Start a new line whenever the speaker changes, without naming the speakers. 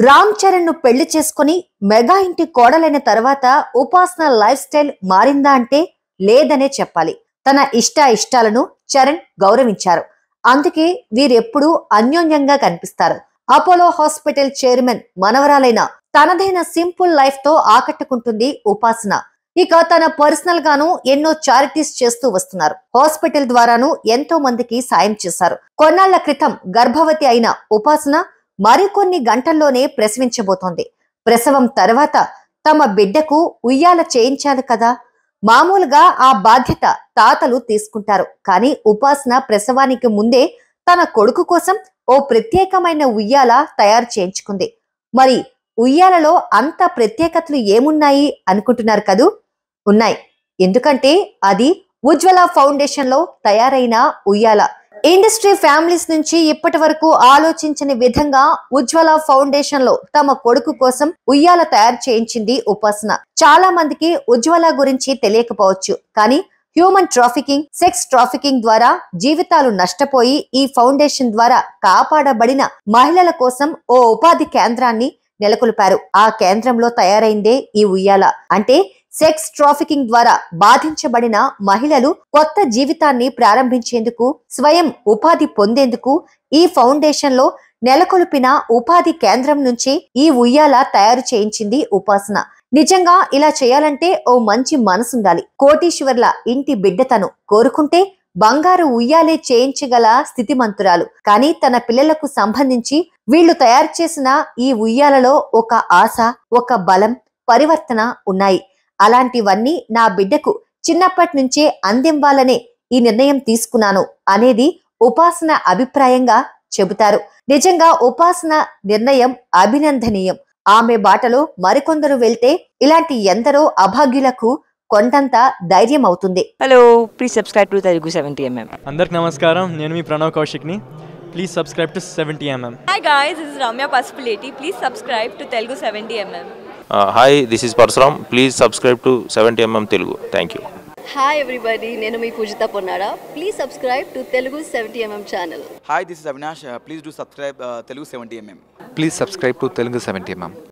రామ్ చరణ్ ను పెళ్లి చేసుకుని మెగా ఇంటి కోడలైన తర్వాత ఉపాసన లైఫ్ స్టైల్ మారిందా అంటే లేదనే చెప్పాలి తన ఇష్ట ఇష్టాలను చరణ్ గౌరవించారు అందుకే వీరెప్పుడూ అన్యోన్యంగా కనిపిస్తారు అపోలో హాస్పిటల్ చైర్మన్ మనవరాలైన తనదైన సింపుల్ లైఫ్ తో ఆకట్టుకుంటుంది ఉపాసన ఇక తన పర్సనల్ గాను ఎన్నో చారిటీస్ చేస్తూ వస్తున్నారు హాస్పిటల్ ద్వారాను ఎంతో మందికి సాయం చేశారు కొన్నాళ్ల క్రితం గర్భవతి అయిన ఉపాసన మరికొన్ని గంటల్లోనే ప్రసవించబోతోంది ప్రసవం తర్వాత తమ బిడ్డకు ఉయ్యాల చేయించాలి కదా మామూలుగా ఆ బాధ్యత తాతలు తీసుకుంటారు కానీ ఉపాసన ప్రసవానికి ముందే తన కొడుకు కోసం ఓ ప్రత్యేకమైన ఉయ్యాల తయారు చేయించుకుంది మరి ఉయ్యాలలో అంత ప్రత్యేకతలు ఏమున్నాయి అనుకుంటున్నారు కదూ ఉన్నాయి ఎందుకంటే అది ఉజ్వల ఫౌండేషన్ లో తయారైన ఉయ్యాల ఇండస్ట్రీ ఫ్యామిలీస్ నుంచి ఇప్పటి వరకు ఆలోచించని విధంగా ఉజ్వల ఫౌండేషన్ లో తమ కొడుకు కోసం ఉయ్యాల తయారు చేయించింది ఉపాసన చాలా మందికి ఉజ్వల గురించి తెలియకపోవచ్చు కానీ హ్యూమన్ ట్రాఫికింగ్ సెక్స్ ట్రాఫికింగ్ ద్వారా జీవితాలు నష్టపోయి ఈ ఫౌండేషన్ ద్వారా కాపాడబడిన మహిళల కోసం ఓ ఉపాధి కేంద్రాన్ని నెలకొల్పారు ఆ కేంద్రంలో తయారైందే ఈ ఉయ్యాల అంటే సెక్స్ ట్రాఫికింగ్ ద్వారా బాధించబడిన మహిళలు కొత్త జీవితాన్ని ప్రారంభించేందుకు స్వయం ఉపాధి పొందేందుకు ఈ ఫౌండేషన్ లో నెలకొల్పిన ఉపాధి కేంద్రం నుంచి ఈ ఉయ్యాల తయారు చేయించింది ఉపాసన నిజంగా ఇలా చేయాలంటే ఓ మంచి మనసుండాలి కోటీశ్వర్ల ఇంటి బిడ్డ తను కోరుకుంటే బంగారు ఉయ్యాలే చేయించగల స్థితిమంతురాలు కానీ తన పిల్లలకు సంబంధించి వీళ్ళు తయారు చేసిన ఈ ఉయ్యాలలో ఒక ఆశ ఒక బలం పరివర్తన ఉన్నాయి అలాంటివన్నీ నా బిడ్డకు చిన్నప్పటి నుంచే అందింవాలనే ఈ నిర్ణయం తీసుకున్నాను అనేది ఉపాసన అభిప్రాయంగా చెబుతారు నిజంగా ఉపాసన నిర్ణయం అభినందనీయం ఆమె బాటలో మరికొందరు వెళ్తే ఇలాంటి ఎందరో అభాగ్యులకు కొండంత ధైర్యం అవుతుంది
hello please subscribe to Telugu seventy MM
అందరికి నమస్కారం నేను మీ ప్రణవ్ కౌశిక్ని please subscribe to seventy MM
Hi guys, this is Ramya Pasupuleti. Please subscribe to Telugu 70mm.
Hi this is Parashuram please subscribe to seventy MM Telugu thank you
hi everybody నేను మీ Poojitha Ponnara please subscribe to Telugu seventy MM channel
Hi, this is Avinash. Uh, please do subscribe uh, Telugu 70mm.
Please subscribe to Telugu 70 mm.